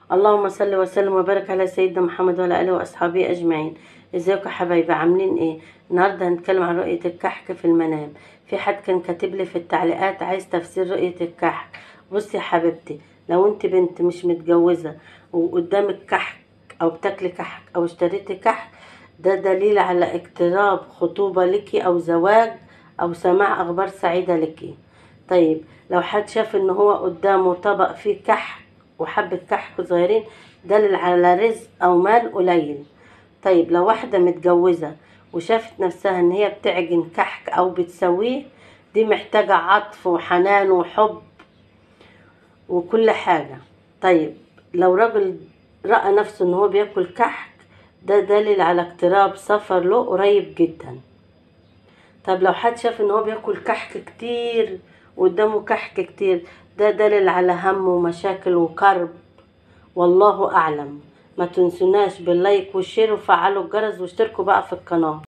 اللهم صل وسلم وبارك على سيدنا محمد وعلى اله واصحابه اجمعين ازيكم يا حبايبي عاملين ايه النهارده هنتكلم عن رؤيه الكحك في المنام في حد كان كاتب لي في التعليقات عايز تفسير رؤيه الكحك بصي يا حبيبتي لو انت بنت مش متجوزه وقدامك كحك او بتاكلي كحك او اشتريتي كحك ده دليل على اقتراب خطوبه لك او زواج او سماع اخبار سعيده لك طيب لو حد شاف ان هو قدامه طبق فيه كحك وحبة كحك صغيرين دلل على رزق أو مال قليل طيب لو واحدة متجوزة وشافت نفسها إن هي بتعجن كحك أو بتسويه دي محتاجة عطف وحنان وحب وكل حاجة طيب لو راجل رأى نفسه إن هو بياكل كحك ده دليل على اقتراب سفر له قريب جدا طب لو حد شاف إن هو بياكل كحك كتير وقدامه كحك كتير ده دليل على هم ومشاكل وكرب والله أعلم ما تنسوناش باللايك والشير وفعلوا الجرس واشتركوا بقى في القناة